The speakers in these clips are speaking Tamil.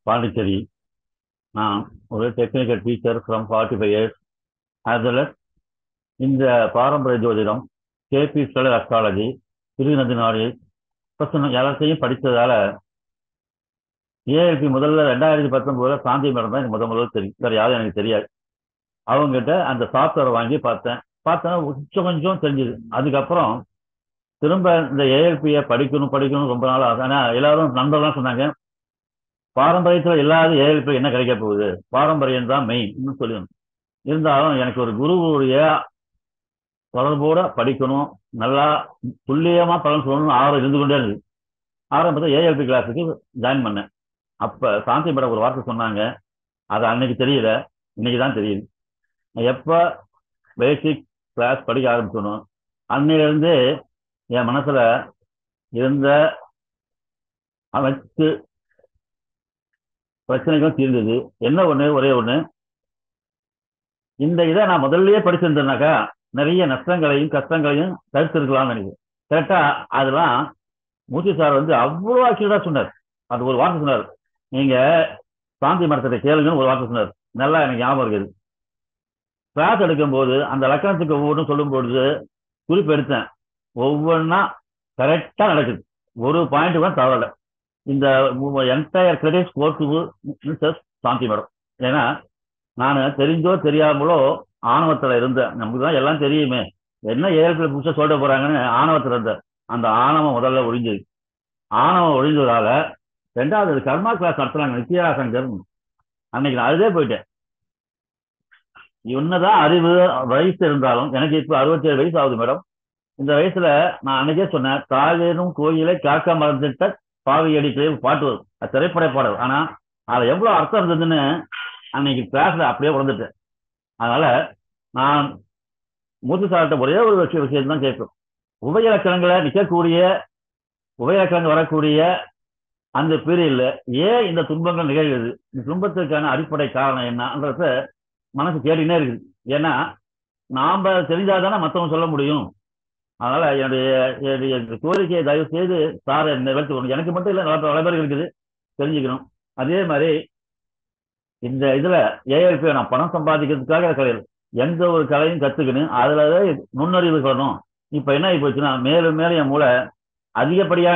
பாண்டிச்சேரி நான் ஒரு technical teacher from forty five years as well as இந்த பாரம்பரிய ஜோதிடம் கேபி ஸ்கலர் அஸ்ட்ராலஜி திருநதி நாடு பிரச்சனை எல்லாத்தையும் படித்ததால ஏஎல்பி முதல்ல ரெண்டாயிரத்தி பத்தொன்பதுல சாந்தி மேடம் தான் எனக்கு முத முதல்ல தெரியும் வேறு யாரும் எனக்கு தெரியாது அவங்ககிட்ட அந்த சாஃப்ட்வேர் வாங்கி பார்த்தேன் பார்த்தேன் கொஞ்சம் கொஞ்சம் தெரிஞ்சுது அதுக்கப்புறம் திரும்ப இந்த ஏஎல்பியை படிக்கணும் படிக்கணும் ரொம்ப நாள் ஆகுது ஆனால் எல்லாரும் நண்பர்லாம் சொன்னாங்க பாரம்பரியத்தில் இல்லாத ஏஎல்பி என்ன கிடைக்க போகுது பாரம்பரியம் தான் மெயின் சொல்லணும் இருந்தாலும் எனக்கு ஒரு குருவுடைய தொடர்போட படிக்கணும் நல்லா துல்லியமா பலன் சொல்லணும்னு ஆர்வம் இருந்து கொண்டே இருந்தது ஆரம்பத்தில் ஏஎல்பி கிளாஸுக்கு ஜாயின் பண்ணேன் அப்ப சாந்தி மேடம் ஒரு வார்த்தை சொன்னாங்க அது அன்னைக்கு தெரியல இன்னைக்கு தான் தெரியுது நான் எப்ப பேசிக் கிளாஸ் படிக்க ஆரம்பிச்சணும் அன்னையிலிருந்து என் மனசுல இருந்த அனைத்து பிரச்சனைகளும் தீர்ந்தது என்ன ஒண்ணு ஒரே ஒண்ணு இந்த இதை நான் முதல்லயே படிச்சிருந்தேனாக்கா நிறைய நஷ்டங்களையும் கஷ்டங்களையும் தடுத்திருக்கலாம்னு நினைக்கிறேன் கரெக்டா அதெல்லாம் மூர்த்தி சார் வந்து அவ்வளோ அக்யூரா சொன்னார் அது ஒரு வார்த்தை சொன்னார் நீங்க சாந்தி மரத்தை கேளுங்கன்னு ஒரு வார்த்தை சொன்னார் நல்லா எனக்கு ஞாபகம் இருக்குது கிளாஸ் எடுக்கும்போது அந்த லக்கணத்துக்கு ஒவ்வொன்றும் சொல்லும் பொழுது குறிப்பு எடுத்தேன் ஒவ்வொன்றா கரெக்டா நடக்குது ஒரு பாயிண்ட் கூட தவறல இந்த என்டையர் கிரெடிட்ஸ் கோர்ட்டு மிஸ்டர் சாந்தி மேடம் ஏன்னா நான் தெரிஞ்சோ தெரியாமலோ ஆணவத்துல இருந்தேன் நமக்கு தான் எல்லாம் தெரியுமே என்ன ஏற்கனவே புதுசாக சொல்ல போறாங்கன்னு ஆணவத்துல இருந்தேன் அந்த ஆணவம் முதல்ல ஒழிஞ்சது ஆணவம் ஒழிஞ்சதால ரெண்டாவது கர்மா கிளாஸ் நடத்துறாங்க நித்யாசங்கர் அன்னைக்கு நான் அதுவே போயிட்டேன் என்னதான் அறிவு வயசு இருந்தாலும் எனக்கு இப்போ அறுபத்தி ஏழு வயசு ஆகுது மேடம் இந்த வயசுல நான் அன்னைக்கே சொன்னேன் தாவேனும் கோயிலை காக்க மறந்துட்ட பாவி அடிக்கலே பாட்டு வரும் அது திரைப்பட பாடல் ஆனா அதுல எவ்வளவு அர்த்தம் இருந்ததுன்னு அன்னைக்கு கிளாஸ்ல அப்படியே உணர்ந்துட்டேன் அதனால நான் மூத்து சார்ட்ட ஒரே ஒரு விஷயம் விஷயம் தான் கேட்கும் உபயலக்கணங்களை நிற்கக்கூடிய உபயலக்கணங்கள் வரக்கூடிய அந்த பீரியட்ல ஏன் இந்த துன்பங்கள் நிகழ்கிறது இந்த துன்பத்திற்கான அடிப்படை காரணம் என்னன்றத மனசு கேட்டுனே இருக்குது ஏன்னா நாம தெரிஞ்சாதானே மற்றவங்க சொல்ல முடியும் அதனால என்னுடைய என்னுடைய கோரிக்கையை தயவு செய்து சாரை நிவர்த்தி எனக்கு மட்டும் இல்லை பல பேருக்கு இருக்குது தெரிஞ்சுக்கணும் அதே மாதிரி இந்த இதுல ஏஎல்பி நான் பணம் சம்பாதிக்கிறதுக்காக கிடையாது எந்த ஒரு கலையும் கத்துக்கணும் அதுல நுண்ணறிவு சொல்லணும் இப்ப என்ன ஆகி போச்சுன்னா மேலும் மேலும் என் மூளை அதிகப்படியான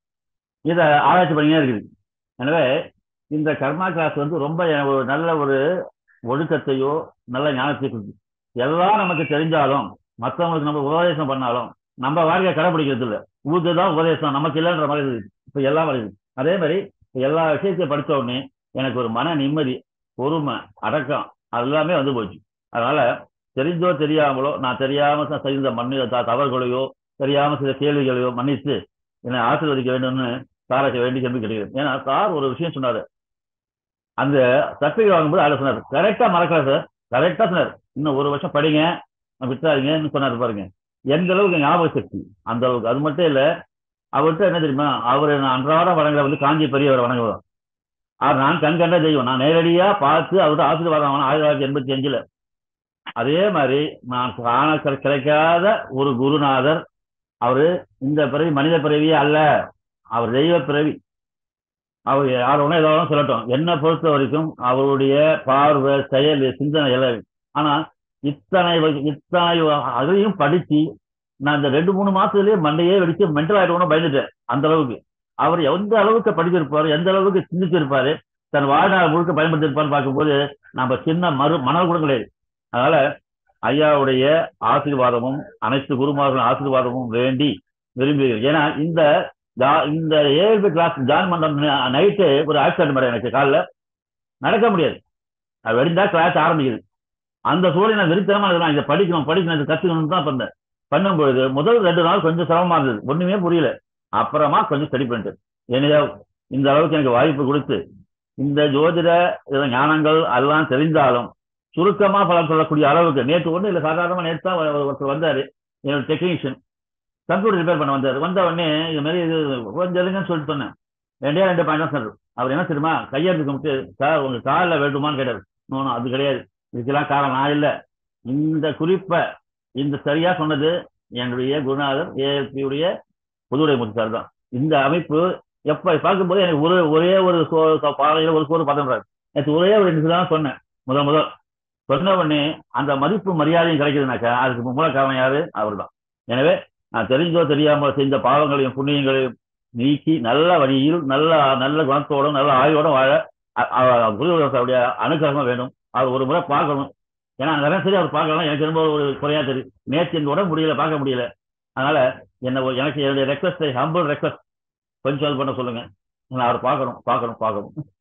இதை ஆராய்ச்சி பண்ணியே இருக்குது எனவே இந்த கர்மா கிளாஸ் வந்து ரொம்ப ஒரு நல்ல ஒரு ஒழுக்கத்தையோ நல்ல ஞானத்தை கொடுத்து எல்லாம் நமக்கு தெரிஞ்சாலும் மற்றவங்களுக்கு நம்ம உபதேசம் பண்ணாலும் நம்ம வாழ்க்கையை கடைபிடிக்கிறது இல்லை ஊருக்கு தான் உபதேசம் நமக்கு இல்லைன்ற மாதிரி இருக்குது இப்போ எல்லாம் வருது அதே மாதிரி எல்லா விஷயத்தையும் படித்த உடனே எனக்கு ஒரு மன நிம்மதி பொறுமை அடக்கம் எல்லாமே வந்து போச்சு அதனால தெரிஞ்சோ தெரியாமலோ நான் தெரியாம செய்த மண்ணு தவறுகளையோ தெரியாம சில கேள்விகளையோ மன்னித்து என்னை ஆசீர்வதிக்க வேண்டும்னு சாரை வேண்டி கேள்வி கிடையாது ஏன்னா சார் ஒரு விஷயம் சொன்னாரு அந்த சர்டிஃபிகேட் வாங்கும்போது அதில் சொன்னார் கரெக்டா மறக்கல சார் கரெக்டா சொன்னார் இன்னும் ஒரு வருஷம் படிங்க விட்டுறாதீங்கன்னு சொன்னார் பாருங்க எந்த அளவுக்கு ஞாபக சக்தி அந்த அளவுக்கு அது மட்டும் இல்ல அவர்கிட்ட என்ன தெரியுமா அவர் நான் அன்றாடம் வணங்குற வந்து காஞ்சி பெரியவர் வணங்குவோம் அவர் நான் கண் கண்ட தெய்வம் நான் நேரடியா பார்த்து அவர்கிட்ட ஆசீர்வாதம் ஆயிரத்தி தொள்ளாயிரத்தி எண்பத்தி அஞ்சுல அதே மாதிரி நான் காண கிடைக்காத ஒரு குருநாதர் அவரு இந்த பிறவி மனித பிறவியே அல்ல அவர் தெய்வ பிறவி அவர் யார் ஒன்றும் ஏதாவது சொல்லட்டும் என்னை பொறுத்த வரைக்கும் அவருடைய பார்வை செயல் சிந்தனை எல்லாம் ஆனா இத்தனை இத்தனை அதையும் படிச்சு நான் இந்த ரெண்டு மூணு மாசத்துலயே மண்டையே வெடிச்சு மென்டல் ஆயிடுவோம்னு பயந்துட்டேன் அந்த அளவுக்கு அவர் எந்த அளவுக்கு படிச்சிருப்பாரு எந்த அளவுக்கு சிந்திச்சிருப்பாரு தன் வாழ்நாள் முழுக்க பயன்படுத்திருப்பான்னு பார்க்கும்போது நம்ம சின்ன மறு மணல் கூட கிடையாது அதனால ஐயாவுடைய ஆசீர்வாதமும் அனைத்து குருமார்களும் ஆசீர்வாதமும் வேண்டி விரும்புகிறேன் ஏன்னா இந்த இந்த ஏஎல்பி கிளாஸ் ஜாயின் பண்ண நைட்டு ஒரு ஆக்சிடென்ட் மேடம் எனக்கு காலில் நடக்க முடியாது அது வெடிந்தா கிளாஸ் ஆரம்பிக்குது அந்த சூழலை நான் வெறித்தனமா இருக்கலாம் இதை படிக்கணும் படிக்கணும் இதை கத்துக்கணும்னு தான் பண்ணேன் பண்ணும்பொழுது முதல் ரெண்டு நாள் கொஞ்சம் சிரமமா இருந்தது ஒண்ணுமே புரியல அப்புறமா கொஞ்சம் ஸ்டடி பண்ணிட்டு என்னையா இந்த அளவுக்கு எனக்கு வாய்ப்பு கொடுத்து இந்த ஜோதிட ஞானங்கள் எல்லாம் தெரிந்தாலும் சுருக்கமா பலன் சொல்லக்கூடிய அளவுக்கு நேற்று ஒண்ணு இல்லை சாதாரணமா நேற்று தான் ஒருத்தர் வந்தாரு என்னோட டெக்னீஷியன் கம்ப்யூட்டர் ரிப்பேர் பண்ண வந்தார் வந்த உடனே இது மாதிரி இது கொஞ்சம் இருங்கன்னு சொல்லிட்டு சொன்னேன் ரெண்டே ரெண்டு பாயிண்ட் தான் சார் அவர் என்ன தெரியுமா கையெழுத்து கும்பிட்டு சார் உங்க காலில் வேண்டுமான்னு கேட்டார் நோனும் அது கிடையாது இதுக்கெல்லாம் காரணம் நான் இல்லை இந்த குறிப்பை இந்த சரியா சொன்னது என்னுடைய குருநாதர் ஏஎல்பியுடைய புதுவுடை முத்து சார் தான் இந்த அமைப்பு எப்ப பார்க்கும்போது எனக்கு ஒரு ஒரே ஒரு சோ பாறையில ஒரு சோறு பதன்றாரு நேற்று ஒரே ஒரு நிமிஷம் தான் சொன்னேன் முதல் முதல் சொன்ன உடனே அந்த மதிப்பு மரியாதையும் கிடைக்குதுனாக்கா அதுக்கு மூல காரணம் யாரு அவர்தான் எனவே நான் தெரிஞ்சோ தெரியாமோ செஞ்ச பாவங்களையும் புண்ணியங்களையும் நீக்கி நல்ல வழியில் நல்ல நல்ல குணத்தோடும் நல்ல ஆய்வோடும் வாழ குருவருடைய அனுகிரகம் வேணும் அவர் ஒரு முறை பார்க்கணும் ஏன்னா அந்த சரி அவர் பார்க்கலாம் எனக்கு ரொம்ப ஒரு குறையா தெரியும் நேற்று என் உடம்பு முடியல பார்க்க முடியல அதனால என்ன ஒரு- எனக்கு என்னுடைய ரெக்வஸ்ட் ஹம்பிள் ரெக்வஸ்ட் கொஞ்சம் பண்ண சொல்லுங்க நான் அவர் பார்க்கணும் பார்க்கணும் பார்க்கணும்